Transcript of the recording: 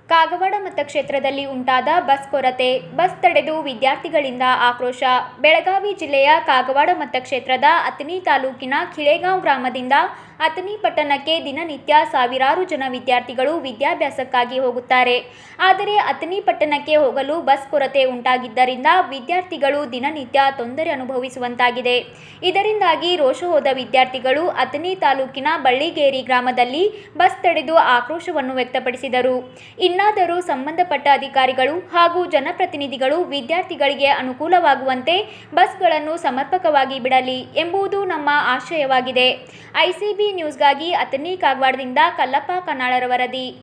ಕಾಗವಾಡ ಮತಕ್ಷೇತ್ರದಲ್ಲಿ ಉಂಟಾದ ಬಸ್ ಕೊರತೆ ಬಸ್ ತಡೆದು ವಿದ್ಯಾರ್ಥಿಗಳಿಂದ ಆಕ್ರೋಶ ಬೆಳಗಾವಿ ಜಿಲ್ಲೆಯ ಕಾಗವಾಡ ಮತಕ್ಷೇತ್ರದ ಅತನಿ ತಾಲೂಕಿನ ಖಿಳೆಗಾಂವ್ ಗ್ರಾಮದಿಂದ ಅತನಿ ಪಟ್ಟಣಕ್ಕೆ ದಿನನಿತ್ಯ ಸಾವಿರಾರು ಜನ ವಿದ್ಯಾರ್ಥಿಗಳು ವಿದ್ಯಾಭ್ಯಾಸಕ್ಕಾಗಿ ಹೋಗುತ್ತಾರೆ ಆದರೆ ಅತನಿ ಪಟ್ಟಣಕ್ಕೆ ಹೋಗಲು ಬಸ್ ಕೊರತೆ ಉಂಟಾಗಿದ್ದರಿಂದ ವಿದ್ಯಾರ್ಥಿಗಳು ದಿನನಿತ್ಯ ತೊಂದರೆ ಅನುಭವಿಸುವಂತಾಗಿದೆ ಇದರಿಂದಾಗಿ ರೋಷ ಹೋದ ವಿದ್ಯಾರ್ಥಿಗಳು ಅತನಿ ತಾಲೂಕಿನ ಬಳ್ಳಿಗೇರಿ ಗ್ರಾಮದಲ್ಲಿ ಬಸ್ ತಡೆದು ಆಕ್ರೋಶವನ್ನು ವ್ಯಕ್ತಪಡಿಸಿದರು ಇನ್ನಾದರೂ ಸಂಬಂಧಪಟ್ಟ ಅಧಿಕಾರಿಗಳು ಹಾಗೂ ಜನಪ್ರತಿನಿಧಿಗಳು ವಿದ್ಯಾರ್ಥಿಗಳಿಗೆ ಅನುಕೂಲವಾಗುವಂತೆ ಬಸ್ಗಳನ್ನು ಸಮರ್ಪಕವಾಗಿ ಬಿಡಲಿ ಎಂಬುದು ನಮ್ಮ ಆಶಯವಾಗಿದೆ ಐಸಿಬಿ ನ್ಯೂಸ್ಗಾಗಿ ಅತನಿ ಕಾಗವಾಡದಿಂದ ಕಲ್ಲಪ್ಪ ಕನ್ನಾಳರ ವರದಿ